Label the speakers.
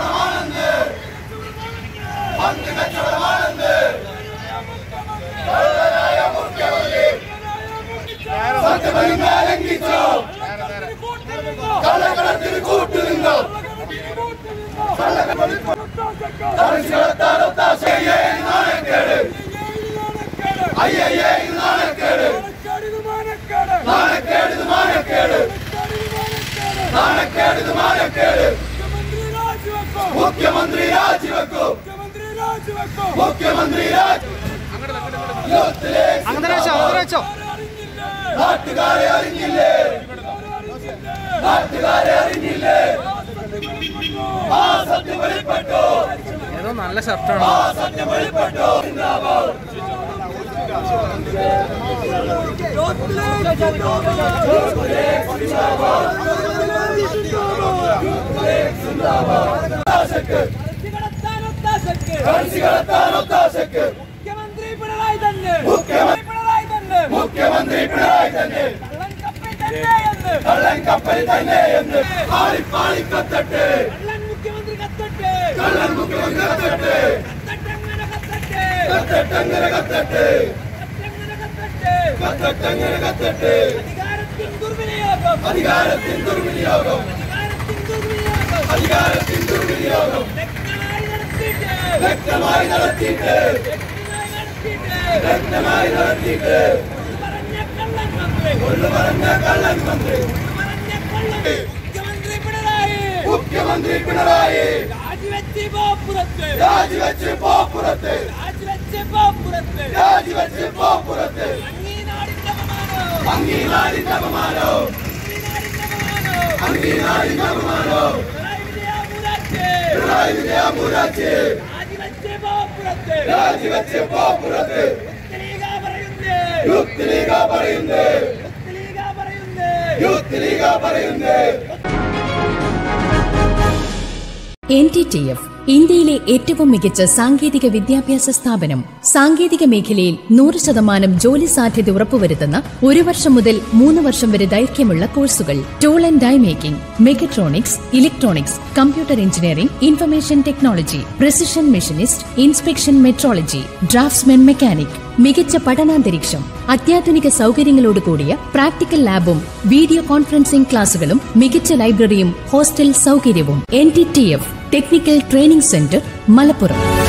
Speaker 1: കള്ളക്കടത്തിന് കൂട്ടുനിന്നോ കടത്താനൊത്താശയെ നാണക്കേട് അയ്യയ്യേ ഇത് നാണക്കേട് നാണക്കേട് ഇത് മാനക്കേട് നാണക്കേട് ഇത് മാനക്കേട് മുഖ്യമന്ത്രി രാജിവെക്കൂ മുഖ്യമന്ത്രി രാജി യൂത്തിലെ നാട്ടുകാരെ അറിഞ്ഞില്ലേ നാട്ടുകാരെ അറിഞ്ഞില്ലേ ആ സത്യം വെളിപ്പെട്ടു
Speaker 2: ഏതോ നല്ല ഷർട്ടാണ്
Speaker 1: ആ സത്യം വെളിപ്പെട്ടു സിന്ദാബാദ്. ഒത്താശക്ക്, കടത്തി കടത്താൻ ഒത്താശക്ക്
Speaker 3: മുഖ്യമന്ത്രി പിണറായി തന്നെ
Speaker 1: മുഖ്യമന്ത്രി
Speaker 3: പിണറായി തന്നെ
Speaker 1: മുഖ്യമന്ത്രി പിണറായി തന്നെ
Speaker 3: കള്ളൻ കപ്പൽ തന്നെ എന്ന്
Speaker 1: കള്ളൻ കപ്പൽ തന്നെ എന്ന് പാളി പാളി കത്തട്ടെ
Speaker 3: കള്ളൻ മുഖ്യമന്ത്രി കത്തട്ടെ
Speaker 1: കള്ളൻ മുഖ്യമന്ത്രി കത്തട്ടെ
Speaker 3: കത്തട്ടെങ്ങനെ കത്തട്ടെ
Speaker 1: കത്തട്ടെങ്ങനെ കത്തട്ടെ
Speaker 3: കത്തട്ടെങ്ങനെ കത്തട്ടെ
Speaker 1: കത്തട്ടെങ്ങനെ കത്തട്ടെ
Speaker 3: അധികാരത്തിൻ ദുർവിനിയോഗം
Speaker 1: അധികാരത്തിൻ ദുർവിനിയോഗം
Speaker 3: അധികാരത്തിൻ ദുർവിനിയോഗം
Speaker 1: അധികാരത്തിൻ ദുർവിനിയോഗം
Speaker 3: വ്യക്തമായി നടത്തിയിട്ട്
Speaker 1: വ്യക്തമായി നടത്തിയിട്ട്
Speaker 3: വ്യക്തമായി നടത്തിയിട്ട്
Speaker 1: വ്യക്തമായി നടത്തിയിട്ട്
Speaker 3: പറഞ്ഞ കള്ളൻ മന്ത്രി
Speaker 1: ഒന്ന് പറഞ്ഞ കള്ളൻ മന്ത്രി
Speaker 3: പറഞ്ഞ കള്ളൻ മുഖ്യമന്ത്രി പിണറായി
Speaker 1: മുഖ്യമന്ത്രി പിണറായി
Speaker 3: രാജിവെച്ച് പോപ്പുറത്ത്
Speaker 1: രാജിവെച്ച് പോപ്പുറത്ത്
Speaker 3: രാജിവെച്ച് പോപ്പുറത്ത്
Speaker 1: രാജിവെച്ച് പോപ്പുറത്ത്
Speaker 3: അങ്ങീ നാടിന്റെ അപമാനോ
Speaker 1: അങ്ങീ നാടിന്റെ അപമാനോ
Speaker 3: അങ്ങീ നാടിന്റെ അപമാനോ
Speaker 1: അങ്ങീ നാടിന്റെ അപമാനോ
Speaker 3: പിണറായി വിജയ മൂരാറ്റ്
Speaker 1: പിണറായി വിജയ മൂരാച്ചി
Speaker 3: രാജിവെച്ച് പോപ്പുറത്ത്
Speaker 1: രാജിവെച്ച് പോപ്പുറത്ത്
Speaker 3: ലീഗ പറയുന്നേ
Speaker 1: യൂത്ത് ലീഗ പറയുന്നേ
Speaker 3: ലീഗ പറയുന്നേ
Speaker 1: യൂത്ത് ലീഗ പറയുന്നേ
Speaker 4: എൻ ടി ടി എഫ് ഇന്ത്യയിലെ ഏറ്റവും മികച്ച സാങ്കേതിക വിദ്യാഭ്യാസ സ്ഥാപനം സാങ്കേതിക മേഖലയിൽ നൂറ് ശതമാനം ജോലി സാധ്യത ഉറപ്പുവരുത്തുന്ന ഒരു വർഷം മുതൽ മൂന്ന് വർഷം വരെ ദൈർഘ്യമുള്ള courses tool and die making mechatronics electronics computer engineering information technology precision machinist inspection metrology draftsman mechanic മികച്ച പഠനാന്തരീക്ഷം അത്യാധുനിക സൗകര്യങ്ങളോട് കൂടിയ പ്രാക്ടിക്കൽ ലാബും വീഡിയോ കോൺഫറൻസിംഗ് ക്ലാസുകളും മികച്ച ലൈബ്രറിയും ഹോസ്റ്റൽ സൗകര്യവും N T T F technical training centre Malappuram